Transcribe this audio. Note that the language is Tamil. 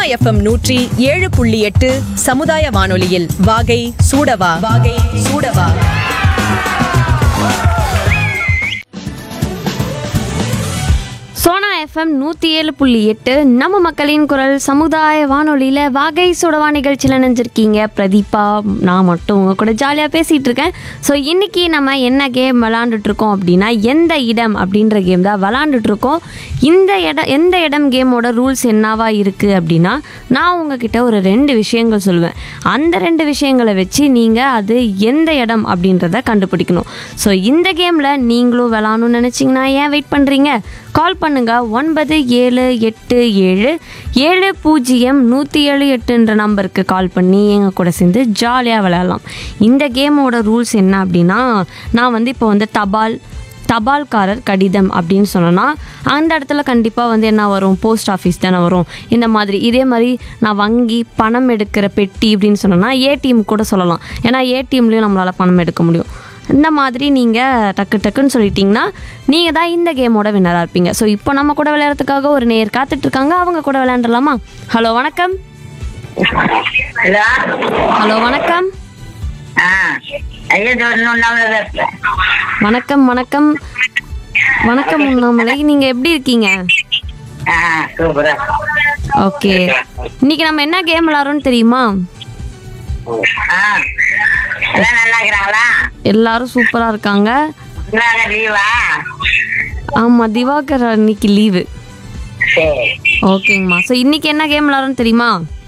எஃப்எம் நூற்றி ஏழு புள்ளி எட்டு சமுதாய வானொலியில் வாகை சூடவா வாகை சூடவா சோனா எஃப்எம் நூற்றி ஏழு புள்ளி எட்டு நம்ம மக்களின் குரல் சமுதாய வானொலியில் வாகை சுடவா நிகழ்ச்சியில் நினைஞ்சிருக்கீங்க பிரதீபா நான் மட்டும் உங்கள் கூட ஜாலியாக பேசிகிட்டு இருக்கேன் ஸோ இன்றைக்கி நம்ம என்ன கேம் விளாண்டுட்ருக்கோம் அப்படின்னா எந்த இடம் அப்படின்ற கேம் தான் விளாண்டுட்ருக்கோம் இந்த இடம் எந்த இடம் கேமோட ரூல்ஸ் என்னவா இருக்குது அப்படின்னா நான் உங்ககிட்ட ஒரு ரெண்டு விஷயங்கள் சொல்லுவேன் அந்த ரெண்டு விஷயங்களை வச்சு நீங்கள் அது எந்த இடம் அப்படின்றத கண்டுபிடிக்கணும் ஸோ இந்த கேமில் நீங்களும் விளாடணும்னு நினச்சிங்கன்னா ஏன் வெயிட் பண்ணுறீங்க கால் பண்ணுங்க ஒன்பது ஏழு எட்டு ஏழு ஏழு பூஜ்ஜியம் நூற்றி ஏழு எட்டுன்ற நம்பருக்கு கால் பண்ணி எங்கள் கூட சேர்ந்து ஜாலியாக விளையாடலாம் இந்த கேமோட ரூல்ஸ் என்ன அப்படின்னா நான் வந்து இப்போ வந்து தபால் தபால்காரர் கடிதம் அப்படின்னு சொன்னோன்னா அந்த இடத்துல கண்டிப்பாக வந்து என்ன வரும் போஸ்ட் ஆஃபீஸ் தானே வரும் இந்த மாதிரி இதே மாதிரி நான் வங்கி பணம் எடுக்கிற பெட்டி அப்படின்னு சொன்னோன்னா ஏடிஎம் கூட சொல்லலாம் ஏன்னா ஏடிஎம்லேயும் நம்மளால் பணம் எடுக்க முடியும் இந்த மாதிரி நீங்கள் டக்கு டக்குன்னு சொல்லிட்டீங்கன்னா நீங்கள் தான் இந்த கேமோட வின்னராக இருப்பீங்க ஸோ இப்போ நம்ம கூட விளையாடுறதுக்காக ஒரு நேர் காத்துட்ருக்காங்க அவங்க கூட விளையாண்டுலாமா ஹலோ வணக்கம் ஹலோ ஹலோ வணக்கம் ஆ ஐயா இன்னும் பேசுறேன் வணக்கம் வணக்கம் வணக்கம் உண்ணாமலை நீங்கள் எப்படி இருக்கீங்க ஆ சூப்பரா ஓகே இன்னைக்கு நம்ம என்ன கேம் விளாட்றோம்னு தெரியுமா ஆ எல்லாம் நல்லா இருக்கிறாங்களா எல்லாரும் சூப்பராக இருக்காங்க இல்லாத லீவா ஆமாம் திவாகர் இன்னைக்கு லீவு சரி ஓகேங்கம்மா ஸோ இன்னைக்கு என்ன கேம் விளாட்றோம்னு தெரியுமா